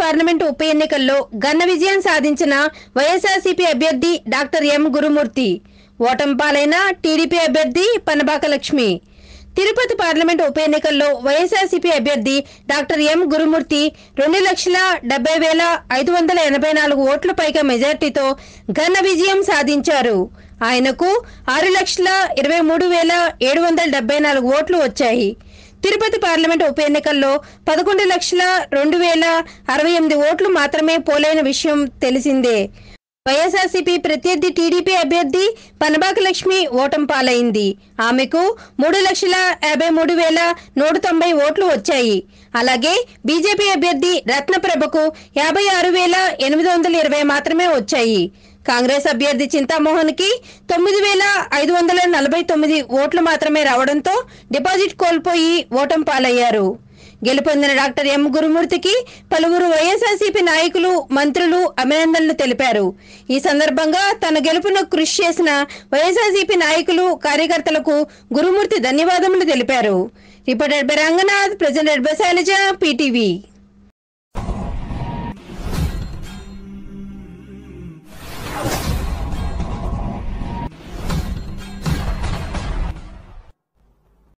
parliament ఉప ఎన్నికల్లో ఘన విజయం సాధించిన వైఎస్ఆర్సీపీ అభ్యర్థి డాక్టర్ ఎం గురుమూర్తి ఓటమి పాలైన టీడీపీ అభ్యర్థి పనబాక లక్ష్మి తిరుపతి పార్లమెంటు ఉప ఎన్నికల్లో వైఎస్ఆర్సీపీ అభ్యర్థి డాక్టర్ ఎం గురుమూర్తి రెండు లక్షల డెబ్బై వేల ఐదు వందల ఎనభై నాలుగు ఓట్ల పైగా మెజార్టీతో ఘన విజయం సాధించారు ఆయనకు ఆరు లక్షల ఇరవై మూడు వేల ఏడు వందల డెబ్బై నాలుగు ఓట్లు వచ్చాయి తిరుపతి పార్లమెంట్ ఉప ఎన్నికల్లో పదకొండు లక్షల రెండు వేల అరవై ఎనిమిది ఓట్లు మాత్రమే పోలైన విషయం తెలిసిందే వైఎస్ఆర్సీపీ ప్రత్యర్థి టీడీపీ అభ్యర్థి పనబాక లక్ష్మి ఓటం పాలైంది ఆమెకు మూడు లక్షల యాభై మూడు వేల నూట తొంభై ఓట్లు వచ్చాయి అలాగే బీజేపీ అభ్యర్థి రత్నప్రభకు యాభై ఆరు వేల ఎనిమిది వందల ఇరవై మాత్రమే వచ్చాయి కాంగ్రెస్ అభ్యర్థి చింతామోహన్ కి తొమ్మిది వేల ఐదు వందల నలభై తొమ్మిది ఓట్లు మాత్రమే రావడంతో డిపాజిట్ కోల్పోయి ఓటం పాలయ్యారు గెలుపొందిన డాక్టర్ ఎం గురుమూర్తికి పలువురు వైఎస్ఆర్సీపీ నాయకులు మంత్రులు అభినందనలు తెలిపారు ఈ సందర్భంగా తన గెలుపును కృషి చేసిన వైఎస్ఆర్సీపీ నాయకులు కార్యకర్తలకు గురుమూర్తి ధన్యవాదములు తెలిపారు reporter by Ranganath president by Sailaja PTV